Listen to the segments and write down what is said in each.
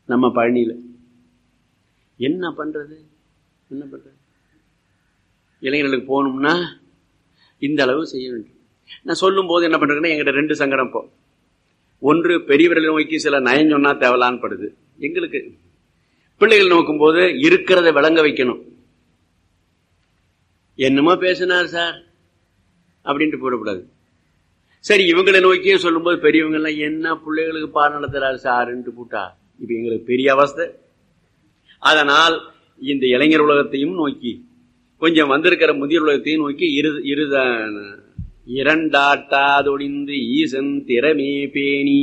நம்ம பழனியில என்ன பண்றது என்ன பண்றது இளைஞர்களுக்கு போகணும்னா இந்த அளவு செய்ய வேண்டும் நான் சொல்லும் போது என்ன பண்றேன்னா எங்கிட்ட ரெண்டு சங்கடம் இப்போ ஒன்று பெரியவர்களை நோக்கி சில நயம் சொன்னா தேவலான்னு படுது எங்களுக்கு பிள்ளைகள் நோக்கும் போது இருக்கிறத விளங்க வைக்கணும் என்னமோ பேசினார் சார் அப்படின்ட்டு போடக்கூடாது சரி இவங்களை நோக்கியே சொல்லும்போது பெரியவங்க எல்லாம் என்ன பிள்ளைகளுக்கு பாடம் நடத்துறாரு சாருன்ட்டு போட்டா இப்ப எங்களுக்கு பெரிய அவஸ்தை அதனால் இந்த இளைஞர் உலகத்தையும் நோக்கி கொஞ்சம் வந்திருக்கிற முதியோர் உலகத்தையும் நோக்கி இரு இருத இரண்டாட்டாதொடிந்து ஈசன் திறமே பேணி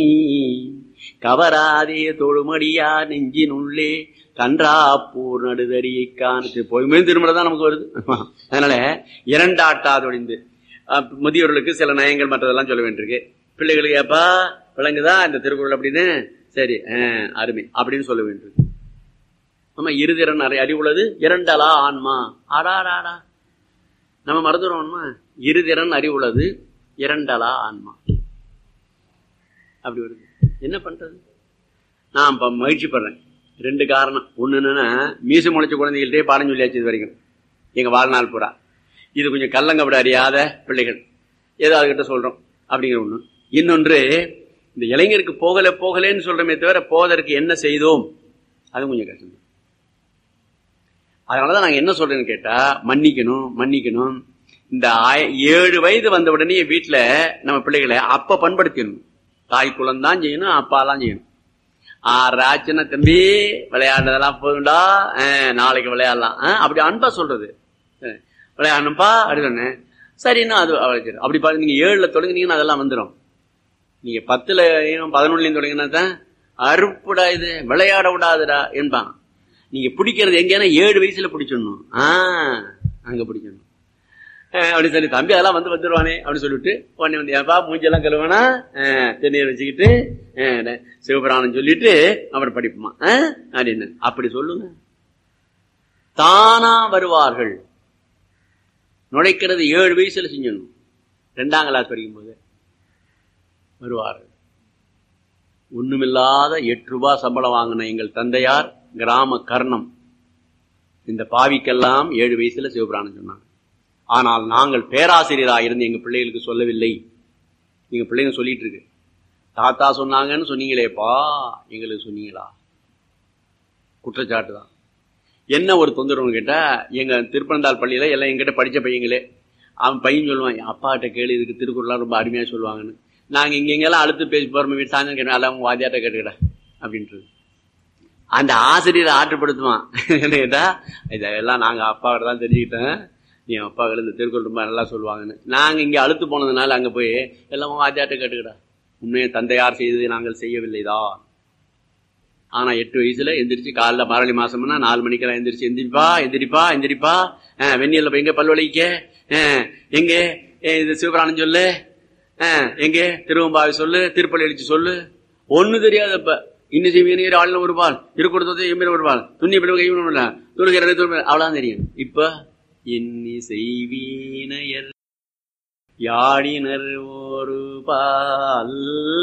கவராதே தொழுமடியா நெஞ்சினுள்ளே கன்றாப்பூர் நடுதறியை காணு பொய்மையும் திருமணம் தான் நமக்கு வருது அதனால இரண்டாட்டாதொடிந்து அஹ், முதியோர்களுக்கு சில நயங்கள் மற்றதெல்லாம் சொல்ல வேண்டியிருக்கு பிள்ளைகளுக்கு ஏப்பா விளங்குதா இந்த திருக்குறள் அப்படின்னு சரி அஹ், அருமை அப்படின்னு சொல்ல வேண்டியிருக்கு ஆமா இருதிறன் அறி அறிவுள்ளது இரண்டலா ஆன்மா ஆடாடாடா நம்ம மறந்துடுவோம்மா இருதிறன் அறிவுள்ளது இரண்டலா ஆன்மா அப்படி வருது என்ன பண்றது நான் இப்ப மகிழ்ச்சி படுறேன் ரெண்டு காரணம் ஒண்ணு என்னன்னா மீச முளைச்ச குழந்தைகள்ட்டே பாடம் சொல்லியாச்சு இது வரைக்கும் எங்க வாழ்நாள் பூரா இது கொஞ்சம் கள்ளங்கப்பட அறியாத பிள்ளைகள் ஏதோ அதுகிட்ட சொல்றோம் அப்படிங்கிற ஒண்ணு இன்னொன்று இந்த இளைஞருக்கு போகல போகலேன்னு சொல்றமே தவிர போவதற்கு என்ன செய்தோம் அது கொஞ்சம் கஷ்டம் அதனாலதான் நாங்க என்ன சொல்றேன்னு கேட்டா மன்னிக்கணும் மன்னிக்கணும் இந்த ஆய- ஏழு வயது வந்த உடனே வீட்டுல நம்ம பிள்ளைகளை அப்ப பண்படுத்திடணும் தாய் குலம் தான் செய்யணும் அப்பாலாம் செய்யணும் ஆறு ஆச்சுன்னா தம்பி விளையாடுறதெல்லாம் போதும்டா அஹ், நாளைக்கு விளையாடலாம் அஹ், அப்படி அன்பா சொல்றது அஹ், விளையாடணும்ப்பா அப்படி சொன்னேன் சரின்னா அது அவ்வளவு சரி. அப்படி பாருங்க நீங்க ஏழுல தொடங்குனீங்கன்னா அதெல்லாம் வந்துடும் நீங்க பத்துல பதினொன்னுலயும் தொடங்கினா தான் அறுப்புடா இது விளையாட விடாதுடா என்பான் நீங்க பிடிக்கிறது எங்கேனா ஏழு வயசுல பிடிச்சிடணும் ஆஹ் அங்க பிடிக்கணும் அஹ் அப்படி சொல்லி தம்பி அதெல்லாம் வந்து வந்துருவானே அப்படின்னு சொல்லிட்டு உடனே வந்து ஏப்பா மூஞ்செல்லாம் கழுவானா தென்னீர் வச்சுக்கிட்டு அஹ், ந- சிவபுராணம் சொல்லிட்டு அப்புறம் படிப்புமா அஹ், அப்படின்னு அப்படி சொல்லுங்க தானா வருவார்கள் நுழைக்கிறது ஏழு வயசுல செஞ்சிடணும் ரெண்டாம் கிளாஸ் படிக்கும் போது வருவார்கள் ஒண்ணுமில்லாத எட்டு ரூபாய் சம்பளம் வாங்கின எங்கள் தந்தையார் கிராம கர்ணம் இந்த பாவிக்கெல்லாம் ஏழு வயசுல சிவபுராணம் சொன்னாங்க ஆனால் நாங்கள் பேராசிரியராக இருந்து எங்க பிள்ளைகளுக்கு சொல்லவில்லை எங்க பிள்ளைங்க சொல்லிட்டு இருக்கு தாத்தா சொன்னாங்கன்னு சொன்னீங்களேப்பா எங்களுக்கு சொன்னீங்களா குற்றச்சாட்டு தான் என்ன ஒரு தொந்தரவுன்னு கேட்டா எங்க திருப்பனந்தாள் பள்ளியில எல்லாம் எங்கிட்ட படிச்ச பையங்களே அவன் பையன் சொல்லுவான் "என் அப்பாட்ட கேளு இதுக்கு திருக்குறள்லாம் ரொம்ப அருமையா சொல்லுவாங்கன்னு நாங்க இங்க இங்கெல்லாம் அடுத்து பேசி போறோம் வீட்டு சாயந்தரம் கேட்டோம் எல்லாம் வாத்தியாட்ட கேட்டுக்கடா அப்படின்றது அந்த ஆசிரியரை ஆற்றுப்படுத்துவான் என்ன கேட்டா இதெல்லாம் நாங்க அப்பாவிட்ட தான் தெரிஞ்சுக்கிட்டேன் நீ அப்பாக்கள் இந்த திருக்குறள் ரொம்ப நல்லா சொல்லுவாங்கன்னு நாங்க இங்க அழுத்து போனதுனால அங்க போய் எல்லாம் வாத்தியாட்ட கேட்டுக்கடா உண்மையை தந்தையார் செய்ததை நாங்கள் செய்யவில்லைதான் ஆனா எட்டு வயசுல எந்திரிச்சு காலைல மாரளி மாசம்னா நாலு மணிக்கெல்லாம் எந்திரிச்சு எந்திரிப்பா எந்திரிப்பா எந்திரிப்பா அஹ், வெந்நீர்ல போய் எங்க பல்வழிக்க அஹ், எங்க அஹ், இது சிவபிராணம் சொல்லு அஹ், எங்க திருவம்பாவை சொல்லு திருப்பள்ளி எழுச்சி சொல்லு ஒண்ணு தெரியாது அப்ப இன்னும் செய்வீங்க ஆளுநர் ஒரு பால் திருக்குறத்தை எம்பிர ஒரு பால் துண்ணி பிள்ளை கைவிட துருகிற அவ்வளவுதான் தெரியும் இப்ப இன்னி செய்வீனையர் யாழினர் ஒரு பால்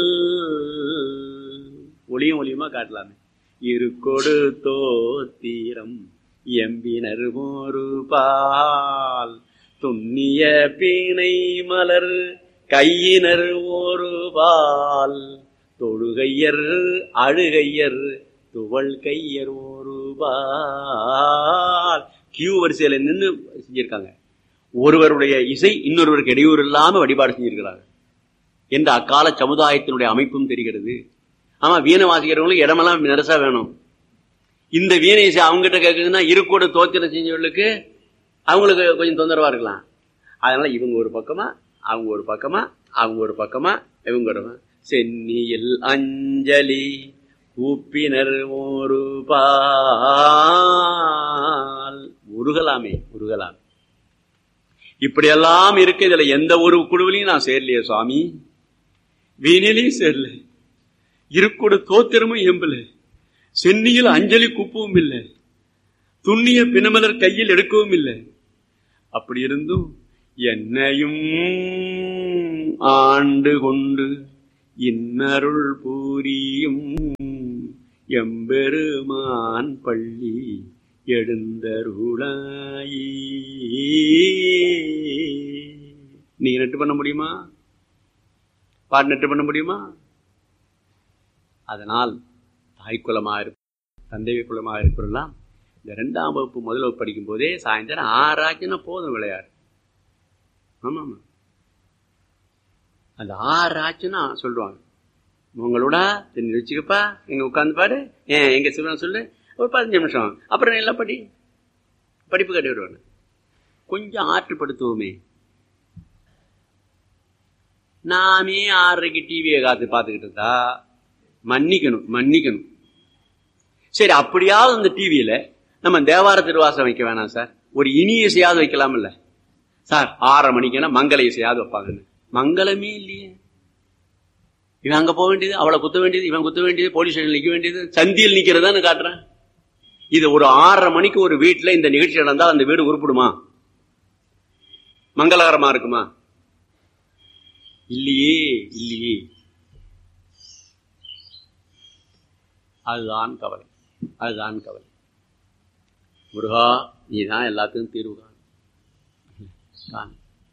ஒளியும் ஒளியுமா காட்டலாமே இருக்கொடு தோத்திரம் எம்பினர் ஒரு பால் துண்ணிய பீனை மலர் கையினர் ஒரு பால் தொழுகையர் அழுகையர் துவள் கையர் ஒரு பால் கியூ வரிசையில நின்று செஞ்சிருக்காங்க ஒருவருடைய இசை இன்னொருவருக்கு இடையூறு இல்லாம வழிபாடு செஞ்சிருக்கிறாங்க என்ற அக்கால சமுதாயத்தினுடைய அமைப்பும் தெரிகிறது ஆமா வீணை வாசிக்கிறவங்களுக்கு இடமெல்லாம் நெரசா வேணும் இந்த வீணை இசை அவங்ககிட்ட கேட்குதுன்னா இருக்கோட தோத்திரம் செஞ்சவர்களுக்கு அவங்களுக்கு கொஞ்சம் தொந்தரவா இருக்கலாம் அதனால இவங்க ஒரு பக்கமா அவங்க ஒரு பக்கமா அவங்க ஒரு பக்கமா இவங்க ஒரு பக்கமா. சென்னியில் அஞ்சலி கூப்பினர் ஒரு பால் உருகலாமே உருகலாமே இப்படியெல்லாம் இருக்கு இதுல எந்த ஒரு குழுவிலையும் நான் சேரலையே சுவாமி வீணிலையும் சேரல இருக்கோட தோத்திரமும் எம்பல சென்னியில் அஞ்சலி குப்பவும் இல்லை துண்ணிய பிணமலர் கையில் எடுக்கவும் இல்லை அப்படி இருந்தும் என்னையும் ஆண்டு கொண்டு இன்னருள் பூரியும் எம்பெருமான் பள்ளி எழுந்தருளாயி நீ நெட்டு பண்ண முடியுமா பாட்டு நெட்டு பண்ண முடியுமா அதனால் தாய்க்குலமாக இருப்ப தந்தை குலமாக இருப்பதெல்லாம் இந்த ரெண்டாம் வகுப்பு முதல் வகுப்பு படிக்கும் போதே சாயந்தரம் ஆறாச்சுன்னா போதும் விளையாடு ஆமா ஆமா அந்த ஆறாச்சுன்னா சொல்லுவாங்க உங்களோட தெரிஞ்சு வச்சுக்கப்பா எங்க உட்காந்து பாரு ஏன் எங்க சிவன் சொல்லு ஒரு பதினஞ்சு நிமிஷம் அப்புறம் எல்லாம் படி படிப்பு கட்டி வருவாங்க கொஞ்சம் ஆற்றுப்படுத்துவோமே நாமே ஆறரைக்கு டிவியை காத்து பார்த்துக்கிட்டு இருந்தா மன்னிக்கணும் மன்னிக்கணும் சரி அப்படியாவது அந்த டிவியில நம்ம தேவார திருவாசம் வைக்க வேணாம் சார் ஒரு இனி இசையாவது வைக்கலாம்ல சார் ஆறரை மணிக்குன்னா மங்கள இசையாவது வைப்பாங்கன்னு மங்களமே இல்லையே இவன் அங்க போக வேண்டியது அவளை குத்த வேண்டியது இவன் குத்த வேண்டியது போலீஸ் ஸ்டேஷன் நிக்க வேண்டியது சந்தியில் நிக்கிறதான்னு காட்டுறேன் இது ஒரு ஆறரை மணிக்கு ஒரு வீட்டுல இந்த நிகழ்ச்சி நடந்தா அந்த வீடு உருப்பிடுமா மங்களகரமா இருக்குமா இல்லையே இல்லையே அதுதான் கவலை அதுதான் கவலை முருகா நீ தான் எல்லாத்துக்கும் தீர்வு காணும்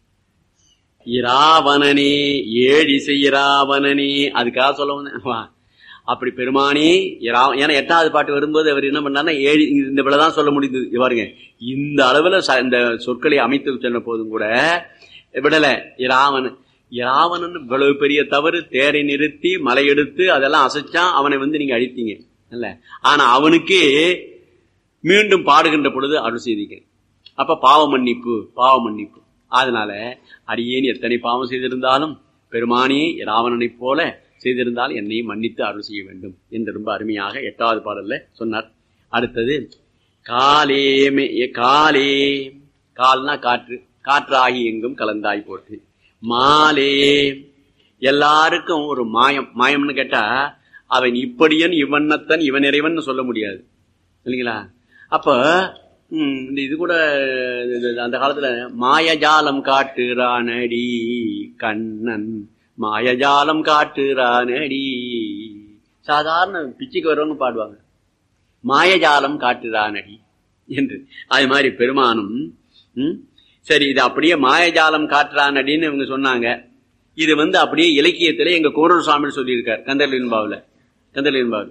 இராவணனே ஏழிசை இராவணனே அதுக்காக சொல்ல வந்தேன் அப்படி பெருமானே ஏன்னா எட்டாவது பாட்டு வரும்போது அவர் என்ன பண்ணார்னா ஏழு இந்த தான் சொல்ல முடியுது பாருங்க இந்த அளவுல இந்த சொற்களை அமைத்து சொன்ன போதும் கூட விடல இராவணன் இராவணன் இவ்வளவு பெரிய தவறு தேரை நிறுத்தி மலை எடுத்து அதெல்லாம் அசைச்சான் அவனை வந்து நீங்க அழித்தீங்க இல்ல ஆனா அவனுக்கே மீண்டும் பாடுகின்ற பொழுது அருள் செய்தீங்க அப்ப பாவ மன்னிப்பு பாவ மன்னிப்பு அதனால அடியேன் எத்தனை பாவம் செய்திருந்தாலும் பெருமானே ராவணனைப் போல செய்திருந்தால் என்னை மன்னித்து அருள் செய்ய வேண்டும் என்று ரொம்ப அருமையாக எட்டாவது பாடல்ல சொன்னார் அடுத்தது காலே காலே கால்னா காற்று காற்றாகி எங்கும் கலந்தாய் போட்டு மாலே எல்லாருக்கும் ஒரு மாயம் மாயம்னு கேட்டா அவன் இப்படியன் இவன்னத்தன் இவன் இறைவன் சொல்ல முடியாது இல்லைங்களா அப்ப இந்த இது கூட அந்த காலத்துல மாயஜாலம் காட்டுறானடி கண்ணன் மாயஜாலம் காட்டுறானடி சாதாரண பிச்சுக்கு வரவங்க பாடுவாங்க மாயஜாலம் காட்டுறானடி என்று அது மாதிரி பெருமானும் சரி இது அப்படியே மாயஜாலம் காட்டுறானடின்னு இவங்க சொன்னாங்க இது வந்து அப்படியே இலக்கியத்துல எங்க கோரூர் சுவாமி சொல்லியிருக்கார் கந்தர்லின் பாவுல கந்தர்லின் பாவு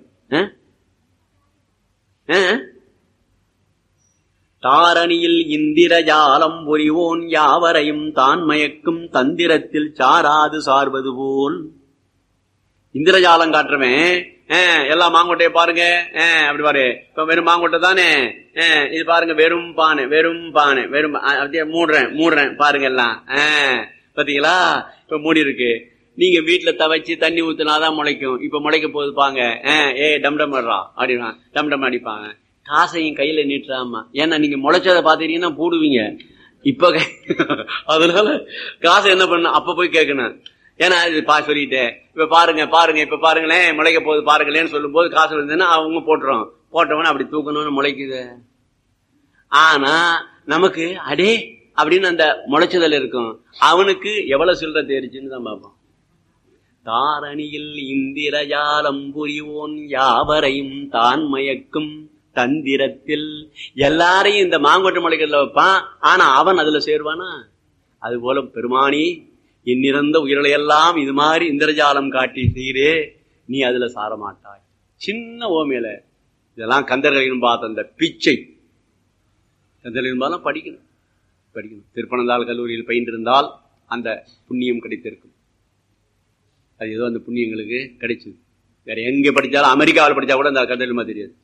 தாரணியில் இந்திரஜாலம் புரிவோன் யாவரையும் தான் மயக்கும் தந்திரத்தில் சாராது சார்வது போல் இந்திரஜாலம் காட்டுறவன் எல்லாம் மாங்கொட்டைய பாருங்க அப்படி பாரு இப்ப வெறும் மாங்கொட்டை தானே இது பாருங்க வெறும் பானை வெறும் பானை வெறும் அப்படியே மூடுறேன் மூடுறேன் பாருங்க எல்லாம் பாத்தீங்களா இப்ப மூடி இருக்கு நீங்க வீட்டுல தவச்சு தண்ணி ஊத்துனாதான் முளைக்கும் இப்ப முளைக்க போகுது பாங்க ஏ டம் டம் வர்றா அப்படின்னா டம் டம் அடிப்பாங்க காசையும் கையில நீட்டுறாமா ஏன்னா நீங்க முளைச்சதை பாத்தீங்கன்னா போடுவீங்க இப்ப அதனால காசை என்ன பண்ண அப்ப போய் கேட்கணும் ஏன்னா இது பா சொல்லிட்டேன் இப்ப பாருங்க பாருங்க இப்ப பாருங்களேன் முளைக்க போகுது பாருங்களேன்னு சொல்லும் போது காசு இருந்ததுன்னா அவங்க போட்டுறோம் போட்டவன அப்படி தூக்கணும்னு முளைக்குது ஆனா நமக்கு அடே அப்படின்னு அந்த முளைச்சதல் இருக்கும் அவனுக்கு எவ்வளவு சில்லற தேரிச்சுன்னு தான் பார்ப்போம் தாரணியில் இந்திரஜாலம் புரிவோன் யாவரையும் தான் மயக்கும் தந்திரத்தில் எல்லாரையும் இந்த மாங்கொட்டை முளைக்கிறதுல வைப்பான் ஆனா அவன் அதுல சேருவானா அது போல பெருமானி இன்னிறந்த உயிர்களையெல்லாம் இது மாதிரி இந்திரஜாலம் காட்டி செய்கிறே நீ அதுல சாரமாட்டாய் சின்ன ஓமையில இதெல்லாம் கந்தர்களின் பார்த்த அந்த பிச்சை கந்தர்களின் பார்த்தா படிக்கணும் படிக்கணும் திருப்பனந்தாள் கல்லூரியில் பயின்றிருந்தால் அந்த புண்ணியம் கிடைத்திருக்கும் அது ஏதோ அந்த புண்ணியங்களுக்கு கிடைச்சது வேற எங்க படிச்சாலும் அமெரிக்காவில் படிச்சா கூட அந்த கந்தர்மா தெரியாது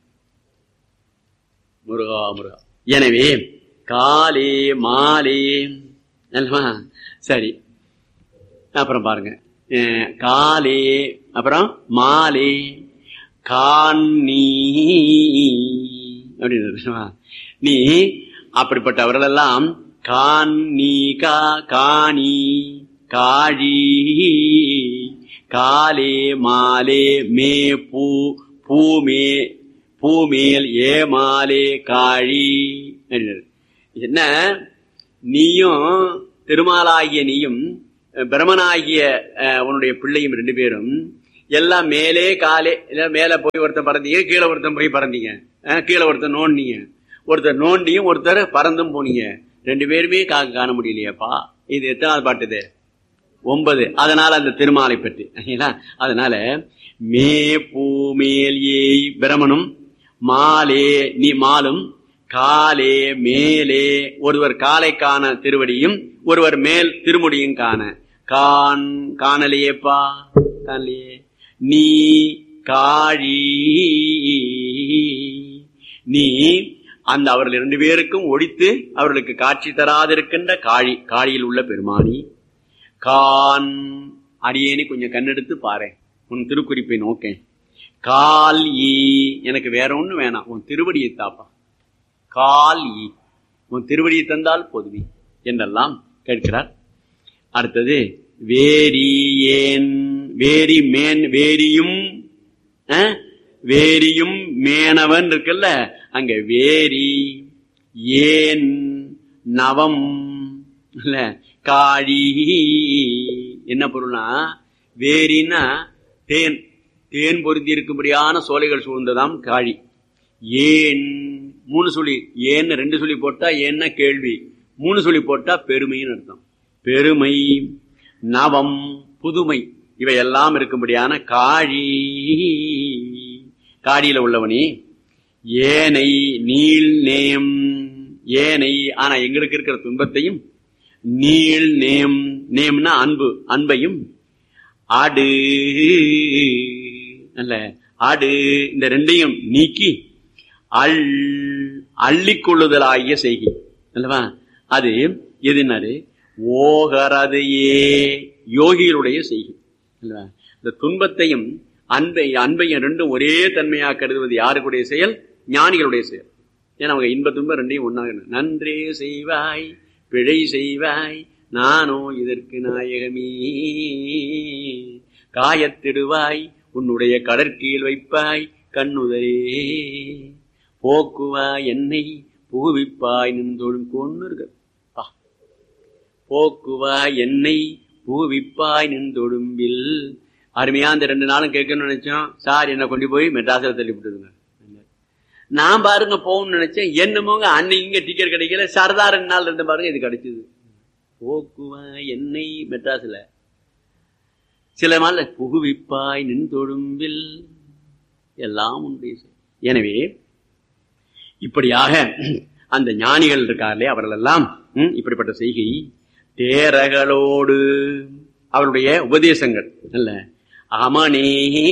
முருகா முருகா எனவே காலே மாலே சரி அப்புறம் பாருங்க காலே அப்புறம் மாலே காணி அப்படின்னு நீ அப்படிப்பட்டவர்கள் எல்லாம் காணி கா காணி காழி காலே மாலே மே பூ பூமே பூமேல் ஏமாலே காழி என்ன நீயும் திருமாலாகிய நீயும் பிரமனாகிய உன்னுடைய பிள்ளையும் ரெண்டு பேரும் எல்லாம் மேலே காலே இல்ல மேல போய் ஒருத்தன் பறந்தீங்க கீழே ஒருத்தன் போய் பறந்தீங்க அஹ், கீழே ஒருத்தன் நோண்டிங்க ஒருத்தர் நோண்டியும் ஒருத்தர் பறந்தும் போனீங்க ரெண்டு பேருமே கா- காண முடியலையேப்பா இது எத்தனாவது பாட்டு இது ஒன்பது அதனால அந்த திருமாலை பற்றி சரிங்களா? அதனால மே பூமேல் ஏய் பிரமனும் மாலே நீ மாலும் காலே மேலே ஒருவர் காலை காண திருவடியும் ஒருவர் மேல் திருமுடியும் காண கான் காணலையேப்பா காணலையே நீ காழி நீ அந்த அவர்கள் இரண்டு பேருக்கும் ஒழித்து அவர்களுக்கு காட்சி தராதிருக்கின்ற காழி காழியில் உள்ள பெருமானி கான் அடியேனி கொஞ்சம் கண்ணெடுத்து பாரு உன் திருக்குறிப்பை நோக்கேன் கால் ஈ எனக்கு வேற ஒண்ணு வேணாம் உன் திருவடியை தாப்பா கால் ஈ உன் திருவடியை தந்தால் போதுமே என்றெல்லாம் கேட்கிறார் அடுத்தது வேரி ஏன் வேரி மேன் வேரியும் அஹ், வேரியும் மேனவன் இருக்குல்ல அங்க வேரி ஏன் நவம் இல்ல காழி என்ன பொருள்னா வேரின்னா தேன் தேன் பொருந்தி இருக்கும்படியான சோலைகள் சூழ்ந்ததாம் காழி ஏன் மூணு சொல்லி ஏன்னு ரெண்டு சொல்லி போட்டா ஏன்னா கேள்வி மூணு சொல்லி போட்டா பெருமைன்னு அர்த்தம் பெருமை நவம் புதுமை இவை எல்லாம் இருக்கும்படியான காழி காடியில உள்ளவனே ஏனை நீள் நேம் ஏனை ஆனா எங்களுக்கு இருக்கிற துன்பத்தையும் நீள் நேம் நேம்னா அன்பு அன்பையும் ஆடு அல்ல ஆடு இந்த ரெண்டையும் நீக்கி அள் அள்ளிக்கொள்ளுதலாகிய செய்கை அல்லவா அது எதுனாரு ஓகரது ஏ யோகிகளுடைய செய்கை அல்லவா இந்த துன்பத்தையும் அன்பை அன்பையும் ரெண்டும் ஒரே தன்மையா கருதுவது யாருக்குடைய செயல் ஞானிகளுடைய செயல் ஏன்னா அவங்க இன்ப துன்பம் ரெண்டையும் ஒன்னாக நன்றே செய்வாய் பிழை செய்வாய் நானோ இதற்கு நாயகமே காயத்திடுவாய் உன்னுடைய கடற்கீழ் வைப்பாய் கண்ணுதரே போக்குவாய் என்னை புகுவிப்பாய் நின்றோடும் கொண்டு இருக்கு பா. போக்குவாய் என்னை புகுவிப்பாய் நின்றொடும்பில் அருமையா அந்த ரெண்டு நாளும் கேட்கணும்னு நினைச்சோம் சார் என்ன கொண்டு போய் மெட்ராஸில் தள்ளி விட்டுதுங்க நான் பாருங்க போகணும்னு நினைச்சேன் என்னமோங்க அன்னைக்கு இங்க டிக்கெட் கிடைக்கல சரதா ரெண்டு நாள் இருந்த பாருங்க இது கிடைச்சது போக்குவாய் என்னை மெட்ராஸ்ல சில நாள் புகுவிப்பாய் நின் தொடும்பில் எல்லாம் உண்டு எனவே இப்படியாக அந்த ஞானிகள் இருக்கார்களே அவர்கள் எல்லாம் ம், இப்படிப்பட்ட செய்கை தேரகளோடு அவருடைய உபதேசங்கள் அல்ல அமனே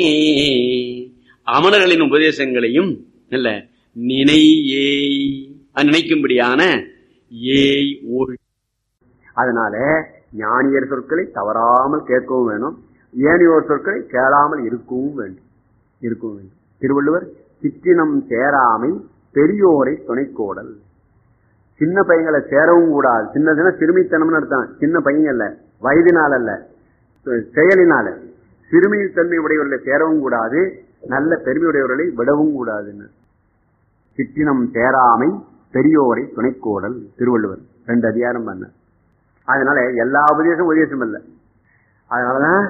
அமணர்களின் உபதேசங்களையும் அல்ல நினை ஏய் அது நினைக்கும்படியான ஏய் ஒழி அதனால ஞானியர் சொற்களை தவறாமல் கேட்கவும் வேணும் ஏனையோர் சொற்களை கேளாமல் இருக்கவும் வேண்டும் இருக்கவும் வேண்டும் திருவள்ளுவர் சிற்றினம் சேராமை பெரியோரை துணைக்கோடல் சின்ன பையங்களை சேரவும் கூடாது சின்ன சின்ன சிறுமித்தனம்னு அர்த்தம் சின்ன பையன் அல்ல வயதினால் அல்ல செயலினால சிறுமித்தன்மை உடையவர்களை சேரவும் கூடாது நல்ல பெருமையுடையவர்களை விடவும் கூடாதுன்னு சிற்றினம் சேராமை பெரியோரை துணைக்கோடல் திருவள்ளுவர் ரெண்டு அதிகாரம் பண்ண அதனால எல்லா உபதேசம் உபதேசம் இல்ல அதனாலதான்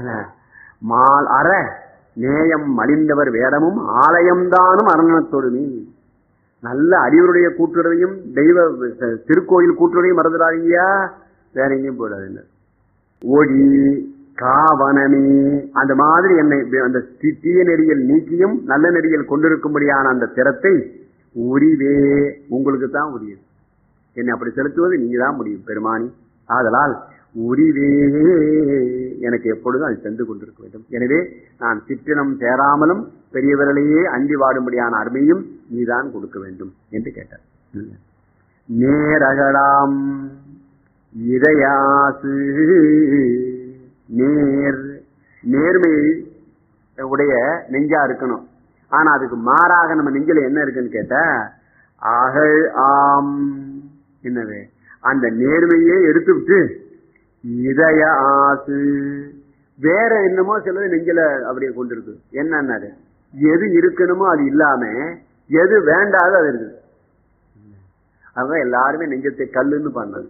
மால் அற நேயம் மலிந்தவர் வேடமும் ஆலயம்தானும் அரணத்தொடுமி நல்ல அறிவருடைய கூட்டுறவையும் தெய்வ திருக்கோயில் கூட்டுறவையும் மறந்துடாதீங்கயா வேற எங்கேயும் போயிடாதுங்க ஒளி காவனமே அந்த மாதிரி என்னை அந்த தி- தீய நெறியில் நீக்கியும் நல்ல நெறியில் கொண்டிருக்கும்படியான அந்த திறத்தை உரிவே உங்களுக்கு தான் உரியது என்னை அப்படி செலுத்துவது நீங்க தான் முடியும் பெருமானி ஆதலால் உரிவே எனக்கு எப்பொழுதும் அது சென்று கொண்டிருக்க வேண்டும் எனவே நான் சிற்றினம் சேராமலும் பெரியவர்களையே அண்டி வாடும்படியான அருமையும் நீதான் கொடுக்க வேண்டும் என்று கேட்டார் நேரகலாம் இதயாசு நேர் நேர்மை உடைய நெஞ்சா இருக்கணும் ஆனா அதுக்கு மாறாக நம்ம நெஞ்சில என்ன இருக்குன்னு கேட்டா அகழ் ஆம் என்னது அந்த நேர்மையே எடுத்து விட்டு இதய ஆசு வேற என்னமோ சிலது நெஞ்சில அப்படியே கொண்டிருக்கு என்னன்னாரு எது இருக்கணுமோ அது இல்லாம எது வேண்டாதோ அது இருக்குது அதான் எல்லாருமே நெஞ்சத்தை கல்லுன்னு பண்ணது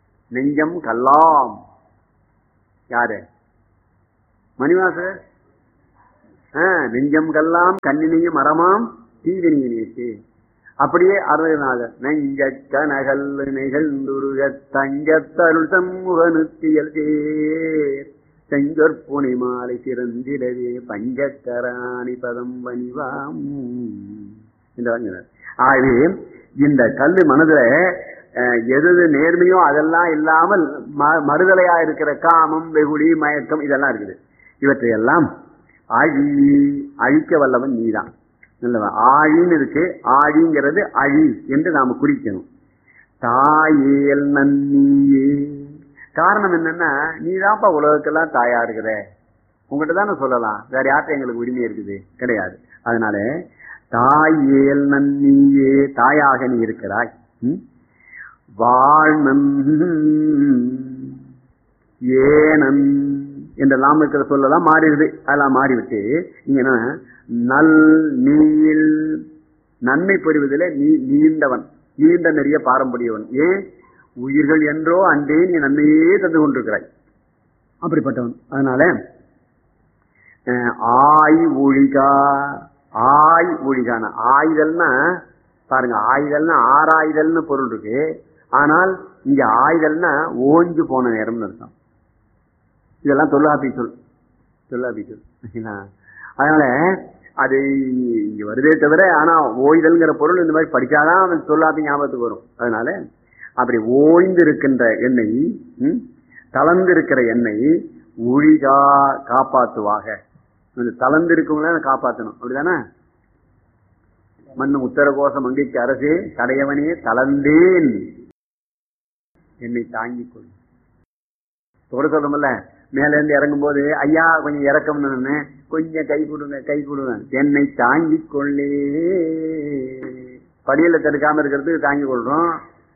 நெஞ்சம் கல்லாம் யாரு மணிவாசர் ஆஹ், நெஞ்சம் கல்லாம் கண்ணினையும் மரமாம் தீவினியை நேற்று அப்படியே அருணநாதர் நெஞ்ச கனகல் நிகழ்ந்துருக தங்கத்தருள் சண்முகனுத்தியல் தேர் செஞ்சொற்புனை மாலை சிறந்திடவே பஞ்சக்கராணி பதம் வணிவாம் இந்த வாங்கினார். ஆகவே இந்த கல்லு மனதுல அஹ், எது எது நேர்மையோ அதெல்லாம் இல்லாமல் ம- மறுதலையா இருக்கிற காமம் வெகுளி மயக்கம் இதெல்லாம் இருக்குது இவற்றையெல்லாம் அழி அழிக்க வல்லவன் நீதான் நல்லவா ஆழின்னு இருக்கு ஆழிங்கிறது அழி என்று நாம குறிக்கணும் தாயேல் நன்னியே காரணம் என்னன்னா நீதான்ப்பா உலகத்துக்கெல்லாம் தாயா இருக்கிற உங்ககிட்ட தானே சொல்லலாம் வேற யார்கிட்ட எங்களுக்கு உரிமை இருக்குது கிடையாது அதனால தாயேல் நன்னியே தாயாக நீ இருக்கிறாய் ம்? வாழ்நன் ஏனன் என்றெல்லாம் இருக்கிற சொல்லலாம் மாறிடுது அதெல்லாம் மாறிவிட்டு இங்க என்ன நல் நீள் நன்மை பெறுவதில் நீ நீண்டவன் நீண்ட நிறைய பாரம்பரியவன் ஏன் உயிர்கள் என்றோ அன்றே நீ நன்மையே தந்து கொண்டிருக்கிறாய் அப்படிப்பட்டவன் அதனால அஹ், ஆய் ஒழிகா ஆய் ஒழிகான ஆயுதல்னா பாருங்க ஆயுதல்னா ஆராயுதல்னு பொருள் இருக்கு ஆனால் இங்க ஆயுதல்னா ஓஞ்சு போன நேரம்னு அர்த்தம் இதெல்லாம் தொல்லாப்பி சொல் தொல்லாப்பி சொல் சரிங்களா? அதனால அது இங்க வருதே தவிர ஆனா ஓய்தல்ங்கிற பொருள் இந்த மாதிரி படிச்சாதான் அவன் தொல்லாப்பி ஞாபகத்துக்கு வரும் அதனால அப்படி ஓய்ந்து இருக்கின்ற எண்ணெய் ம், தளர்ந்து இருக்கிற எண்ணெய் ஒழிகா காப்பாத்துவாக அந்த தளர்ந்து இருக்கவங்கள காப்பாத்தணும் அப்படிதானே மண்ணும் உத்தர கோஷம் மங்கைக்கு அரசே கடையவனே தளர்ந்தேன் என்னை தாங்கிக் கொள் தொட சொல்றோம்ல மேல இருந்து இறங்கும் போது ஐயா கொஞ்சம் இறக்கம்னு சொன்னேன். கொஞ்சம் கை கொடுங்க கை கொடுங்க என்னை தாங்கிக் கொள்ளே படியில தடுக்காம இருக்கிறதுக்கு தாங்கிக் கொள்றோம்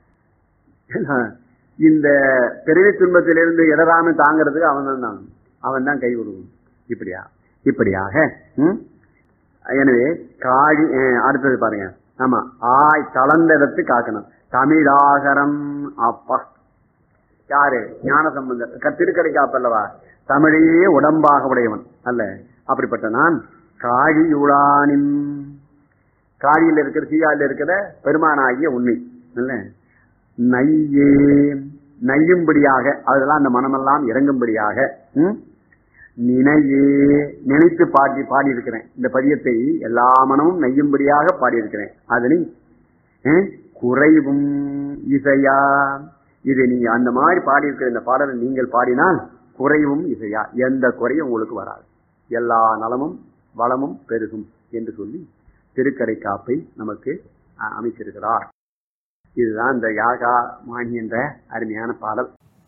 இந்த பிறவி துன்பத்திலிருந்து இடராம தாங்கிறதுக்கு அவன் தான் தான் அவன் தான் கை கொடுக்கணும் இப்படியா இப்படியாக ம்? எனவே காழி அஹ், அடுத்தது பாருங்க ஆமா ஆய் கலந்த இடத்து காக்கணும் தமிழாகரம் அப்பா யாரு ஞான சம்பந்தர் க- திருக்கடை காப்பல்லவா தமிழையே உடம்பாக உடையவன் அல்ல அப்படிப்பட்ட நான் காழியுளானின் காழியில் இருக்கிற சீயாவில் இருக்கிற பெருமானாகிய உண்மை அல்ல நையே நையும்படியாக அதெல்லாம் அந்த மனமெல்லாம் இறங்கும்படியாக ம்? நினையே நினைத்து பாடி பாடியிருக்கிறேன் இந்த பதியத்தை எல்லா மனமும் நெய்யும்படியாக பாடியிருக்கிறேன் அதனை அஹ், குறைவும் இசையா இது நீங்க அந்த மாதிரி பாடியிருக்கிற இந்த பாடலை நீங்கள் பாடினால் குறைவும் இசையா எந்த குறையும் உங்களுக்கு வராது எல்லா நலமும் வளமும் பெருகும் என்று சொல்லி திருக்கடை காப்பை நமக்கு அஹ், அமைத்திருக்கிறார் இதுதான் இந்த யாகா மாணி என்ற அருமையான பாடல்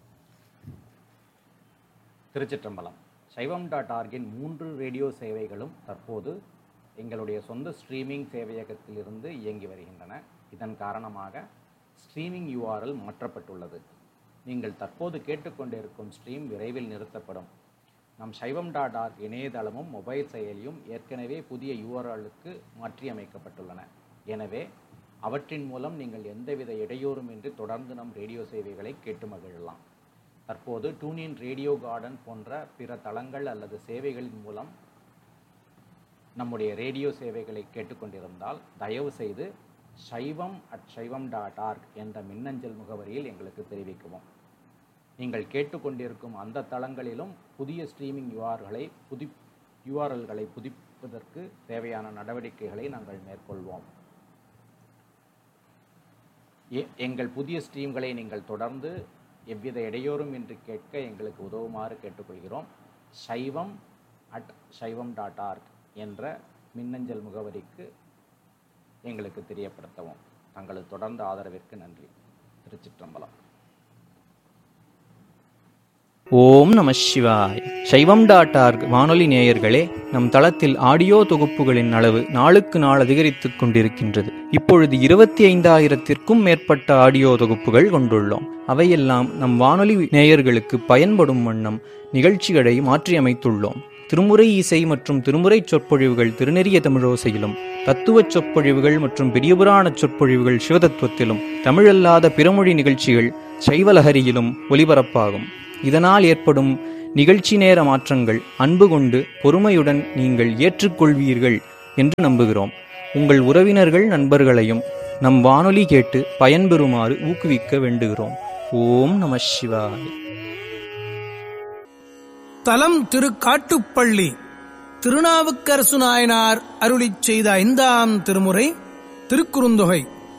திருச்சிற்றம்பலம் சைவம் டாட் ஆர்கின் மூன்று ரேடியோ சேவைகளும் தற்போது எங்களுடைய சொந்த ஸ்ட்ரீமிங் சேவையகத்திலிருந்து இயங்கி வருகின்றன இதன் காரணமாக ஸ்ட்ரீமிங் URL மாற்றப்பட்டுள்ளது நீங்கள் தற்போது கேட்டுக்கொண்டிருக்கும் ஸ்ட்ரீம் விரைவில் நிறுத்தப்படும் நம் சைவம் டாட் ஆர்க் இணையதளமும் மொபைல் செயலியும் ஏற்கனவே புதிய யூஆர்எல்லுக்கு மாற்றியமைக்கப்பட்டுள்ளன எனவே அவற்றின் மூலம் நீங்கள் எந்தவித இடையூறுமின்றி தொடர்ந்து நம் ரேடியோ சேவைகளை கேட்டு மகிழலாம் தற்போது டூனின் ரேடியோ கார்டன் போன்ற பிற தளங்கள் அல்லது சேவைகளின் மூலம் நம்முடைய ரேடியோ சேவைகளை கேட்டுக்கொண்டிருந்தால் தயவு செய்து சைவம் அட் சைவம் டாட் ஆர்க் என்ற மின்னஞ்சல் முகவரியில் எங்களுக்கு தெரிவிக்கவும் நீங்கள் கேட்டுக்கொண்டிருக்கும் அந்த தளங்களிலும் புதிய ஸ்ட்ரீமிங் யூஆர்களை புதி யூஆர்எல்களை புதுப்பிப்பதற்கு தேவையான நடவடிக்கைகளை நாங்கள் மேற்கொள்வோம் எ- எங்கள் புதிய ஸ்ட்ரீம்களை நீங்கள் தொடர்ந்து எவ்வித இடையூறும் இன்றி கேட்க எங்களுக்கு உதவுமாறு கேட்டுக்கொள்கிறோம் சைவம் அட் சைவம் டாட் ஆர்க் என்ற மின்னஞ்சல் முகவரிக்கு எங்களுக்கு தெரியப்படுத்தவும் தங்களது தொடர்ந்த ஆதரவிற்கு நன்றி திருச்சிற்றம்பலம் ஓம் நம சிவாய் சைவம் டாட் ஆர்க் வானொலி நேயர்களே நம் தளத்தில் ஆடியோ தொகுப்புகளின் அளவு நாளுக்கு நாள் அதிகரித்துக் கொண்டிருக்கின்றது இப்பொழுது இருபத்தி ஐந்தாயிரத்திற்கும் மேற்பட்ட ஆடியோ தொகுப்புகள் கொண்டுள்ளோம் அவையெல்லாம் நம் வானொலி நேயர்களுக்கு பயன்படும் வண்ணம் நிகழ்ச்சிகளை மாற்றியமைத்துள்ளோம் திருமுறை இசை மற்றும் திருமுறை சொற்பொழிவுகள் திருநெறிய தமிழோசையிலும் தத்துவச் சொற்பொழிவுகள் மற்றும் பெரியபுராண சொற்பொழிவுகள் சிவதத்துவத்திலும் தமிழல்லாத பிறமொழி நிகழ்ச்சிகள் சைவலஹரியிலும் ஒலிபரப்பாகும் இதனால் ஏற்படும் நிகழ்ச்சி நேர மாற்றங்கள் அன்பு கொண்டு பொறுமையுடன் நீங்கள் ஏற்றுக்கொள்வீர்கள் என்று நம்புகிறோம் உங்கள் உறவினர்கள் நண்பர்களையும் நம் வானொலி கேட்டு பயன்பெறுமாறு ஊக்குவிக்க வேண்டுகிறோம் ஓம் நம சிவாய தலம் திரு காட்டுப்பள்ளி திருநாவுக்கரசு நாயனார் அருளிச் செய்த ஐந்தாம் திருமுறை திருக்குறுந்தொகை